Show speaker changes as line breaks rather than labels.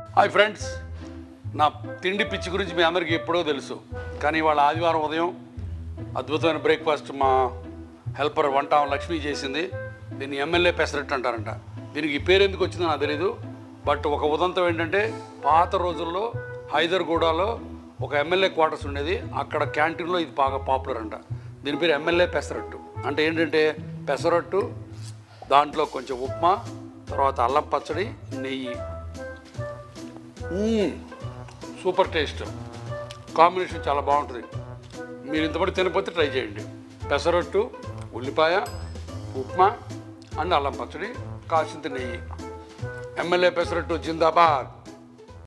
Hi friends నా తిండి పిచ్చి గురించి మీ అందరికీ ఎప్పుడో తెలుసు కానీ వాళ్ళ ఆదివారం ఉదయం అద్భుతమైన బ్రేక్ఫాస్ట్ మా హెల్పర్ వంట ఆమె లక్ష్మి చేసింది దీన్ని ఎమ్మెల్యే పెసరట్టు అంటారంట దీనికి ఈ పేరు ఎందుకు వచ్చిందో నాకు తెలీదు బట్ ఒక ఉదంతం ఏంటంటే పాత రోజుల్లో హైదర్గూడలో ఒక ఎమ్మెల్యే క్వార్టర్స్ ఉండేది అక్కడ క్యాంటీన్లో ఇది బాగా పాపులర్ అంట దీని పేరు ఎమ్మెల్యే పెసరట్టు అంటే ఏంటంటే పెసరట్టు దాంట్లో కొంచెం ఉప్మా తర్వాత అల్లం పచ్చడి నెయ్యి మ్మ్. సూపర్ టేస్ట్ కాంబినేషన్ చాలా బాగుంటుంది మీరు ఇంతవరకు తినకపోతే ట్రై చేయండి పెసరట్టు ఉల్లిపాయ ఉప్మా అండ్ అల్లం పచ్చడి కాసింత నెయ్యి ఎమ్మెల్యే పెసరట్టు జిందాబాద్